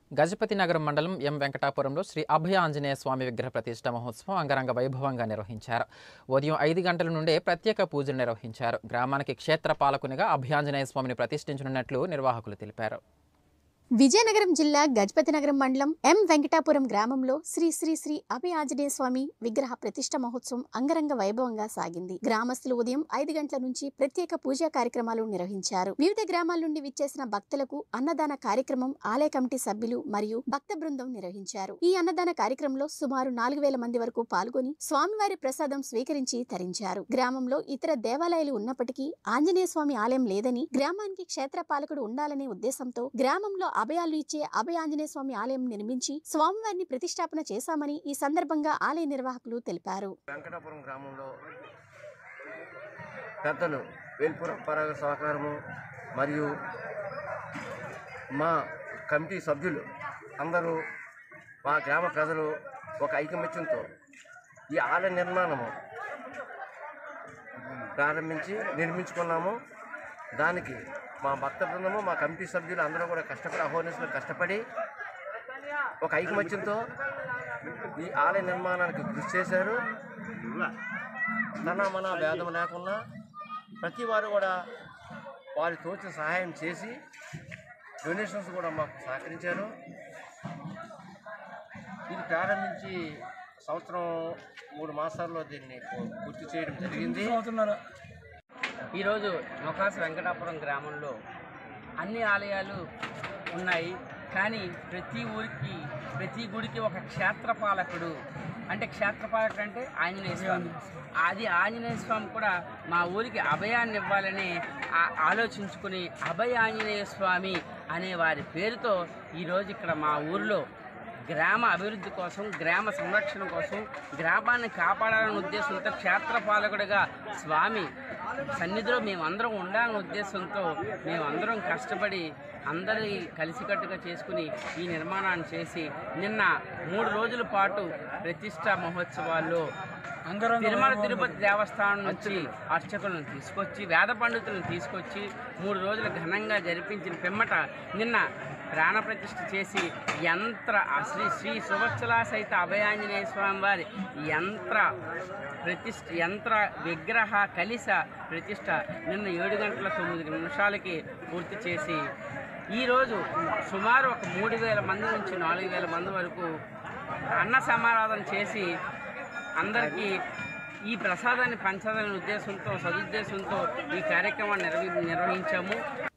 గజపతి నగరం మండలం ఎం వెంకటాపురంలో శ్రీ అభయ ఆంజనేయ స్వామి విగ్రహ ప్రతిష్ట మహోత్సవం అంగరంగ వైభవంగా నిర్వహించారు ఉదయం ఐదు గంటల నుండే ప్రత్యేక పూజలు నిర్వహించారు గ్రామానికి క్షేత్ర పాలకునిగా అభయాంజనేయ స్వామిని ప్రతిష్ఠించనున్నట్లు నిర్వాహకులు తెలిపారు విజయనగరం జిల్లా గజపతి నగరం మండలం ఎం వెంకటాపురం గ్రామంలో శ్రీ శ్రీ శ్రీ అభయ ఆంజనేయ స్వామి విగ్రహ ప్రతిష్ట మహోత్సవం అంగరంగ వైభవంగా సాగింది గ్రామస్తులు ఉదయం ఐదు గంటల నుంచి ప్రత్యేక పూజా కార్యక్రమాలు నిర్వహించారు వివిధ గ్రామాల నుండి విచ్చేసిన భక్తులకు అన్నదాన కార్యక్రమం ఆలయ కమిటీ సభ్యులు మరియు భక్త బృందం నిర్వహించారు ఈ అన్నదాన కార్యక్రమంలో సుమారు నాలుగు వేల మంది వరకు పాల్గొని స్వామివారి ప్రసాదం స్వీకరించి తరించారు గ్రామంలో ఇతర దేవాలయాలు ఉన్నప్పటికీ ఆంజనేయ స్వామి ఆలయం లేదని గ్రామానికి క్షేత్ర పాలకుడు ఉండాలనే ఉద్దేశంతో గ్రామంలో అభయాలు ఇచ్చే అభయ ఆంజనేయ స్వామి ఆలయం నిర్మించి స్వామివారిని ప్రతిష్టాపన చేశామని ఈ సందర్భంగా ఆలయ నిర్వాహకులు తెలిపారు వెంకటాపురం గ్రామంలో పెద్దలు వేల్పుర పరాగ సహకారము మరియు మా కమిటీ సభ్యులు అందరూ మా గ్రామ ప్రజలు ఒక ఐకమత్యంతో ఈ ఆలయ నిర్మాణము ప్రారంభించి నిర్మించుకున్నాము దానికి మా భక్త బృందము మా కమిటీ సభ్యులు అందరూ కూడా కష్టపడి అహోనిసులు కష్టపడి ఒక ఐకమత్యంతో ఈ ఆలయ నిర్మాణానికి కృషి చేశారు తన మన భేదం లేకుండా ప్రతి వారు కూడా వారి తోచిన సహాయం చేసి డొనేషన్స్ కూడా మాకు సహకరించారు ఇది ప్రారంభించి సంవత్సరం మూడు మాసాల్లో దీన్ని పూ- పూర్తి చేయడం జరిగింది ఈరోజు నొకాస వెంకటాపురం గ్రామంలో అన్ని ఆలయాలు ఉన్నాయి కానీ ప్రతి ఊరికి ప్రతి గుడికి ఒక క్షేత్రపాలకుడు అంటే క్షేత్రపాలకుడు అంటే ఆంజనేయ స్వామి అది ఆంజనేయ స్వామి కూడా మా ఊరికి అభయాన్ని ఇవ్వాలని ఆ- ఆలోచించుకుని అభయ ఆంజనేయ స్వామి అనే వారి పేరుతో ఈరోజు ఇక్కడ మా ఊరిలో గ్రామ అభివృద్ధి కోసం గ్రామ సంరక్షణ కోసం గ్రామాన్ని కాపాడాలనే ఉద్దేశంతో క్షేత్రపాలకుడిగా స్వామి సన్నిధిలో మేమందరం ఉండాలనే ఉద్దేశంతో మేమందరం కష్టపడి అందరి కలిసికట్టుగా చేసుకుని ఈ నిర్మాణాన్ని చేసి నిన్న మూడు రోజుల పాటు ప్రతిష్టా మహోత్సవాల్లో తిరుమల తిరుపతి దేవస్థానం నుంచి అర్చకులను తీసుకొచ్చి వేద పండితులను తీసుకొచ్చి మూడు రోజులు ఘనంగా జరిపించిన పిమ్మట నిన్న ప్రాణ ప్రతిష్ఠ చేసి యంత్ర ఆ శ్రీ శ్రీ సువత్సలా సహిత అభయాంజనేయ స్వామి వారి యంత్ర ప్రతిష్ఠ యంత్ర విగ్రహ కలిస ప్రతిష్ఠ నిన్న ఏడు గంటల తొమ్మిది నిమిషాలకి పూర్తి చేసి ఈరోజు సుమారు ఒక మూడు వేల మంది నుంచి నాలుగు వేల మంది వరకు అన్న సమారాధన చేసి అందరికీ ఈ ప్రసాదాన్ని పంచాలనే ఉద్దేశంతో సదుద్దేశంతో ఈ కార్యక్రమాన్ని నిర్వ నిర్వహించాము